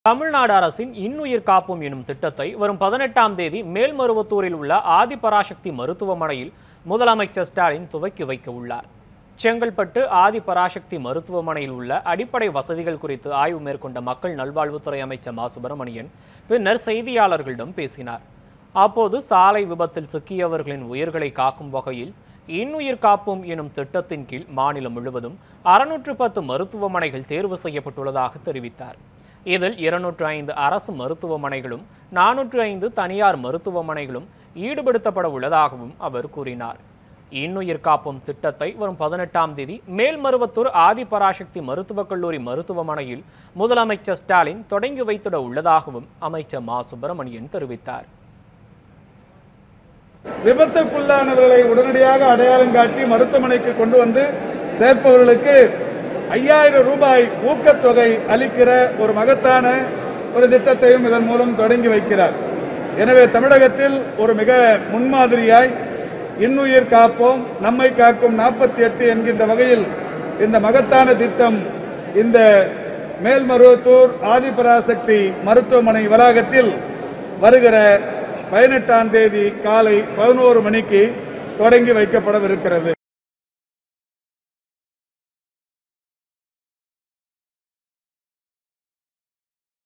தமிழ்நாடு அரசின் இன்னுயிர் காப்போம் எனும் திட்டத்தை வரும் பதினெட்டாம் தேதி மேல்மருவத்தூரில் உள்ள ஆதிபராசக்தி மருத்துவமனையில் முதலமைச்சர் ஸ்டாலின் துவக்கி வைக்க உள்ளார் செங்கல்பட்டு ஆதிபராசக்தி மருத்துவமனையில் உள்ள அடிப்படை வசதிகள் குறித்து ஆய்வு மேற்கொண்ட மக்கள் நல்வாழ்வுத்துறை அமைச்சர் மா சுப்பிரமணியன் பின்னர் செய்தியாளர்களிடம் பேசினார் அப்போது சாலை விபத்தில் சிக்கியவர்களின் உயிர்களை காக்கும் வகையில் இன்னுயிர் காப்போம் எனும் திட்டத்தின் கீழ் மாநிலம் முழுவதும் அறுநூற்று பத்து மருத்துவமனைகள் தேர்வு செய்யப்பட்டுள்ளதாக தெரிவித்தார் இதில் இருநூற்று ஐந்து அரசு மருத்துவமனைகளும் நானூற்று ஐந்து தனியார் மருத்துவமனைகளும் ஈடுபடுத்தப்பட உள்ளதாகவும் அவர் கூறினார் இன்னுயிர் காப்போம் திட்டத்தை வரும் பதினெட்டாம் தேதி மேல்மருவத்தூர் ஆதிபராசக்தி மருத்துவக் கல்லூரி மருத்துவமனையில் முதலமைச்சர் ஸ்டாலின் தொடங்கி வைத்திட உள்ளதாகவும் அமைச்சர் மா சுப்பிரமணியன் தெரிவித்தார் விபத்துக்குள்ளானவர்களை உடனடியாக அடையாளம் காட்டி மருத்துவமனைக்கு கொண்டு வந்து சேர்ப்பவர்களுக்கு ஐயாயிரம் ரூபாய் ஊக்கத்தொகை அளிக்கிற ஒரு மகத்தான ஒரு திட்டத்தையும் இதன் மூலம் தொடங்கி வைக்கிறார் எனவே தமிழகத்தில் ஒரு மிக முன்மாதிரியாய் இன்னுயிர் காப்போம் நம்மை காக்கும் நாற்பத்தி எட்டு என்கின்ற வகையில் இந்த மகத்தான திட்டம் இந்த மேல்மருவத்தூர் ஆதிபராசக்தி மருத்துவமனை வளாகத்தில் வருகிற பதினெட்டாம் தேதி காலை பதினோரு மணிக்கு தொடங்கி வைக்கப்படவிருக்கிறது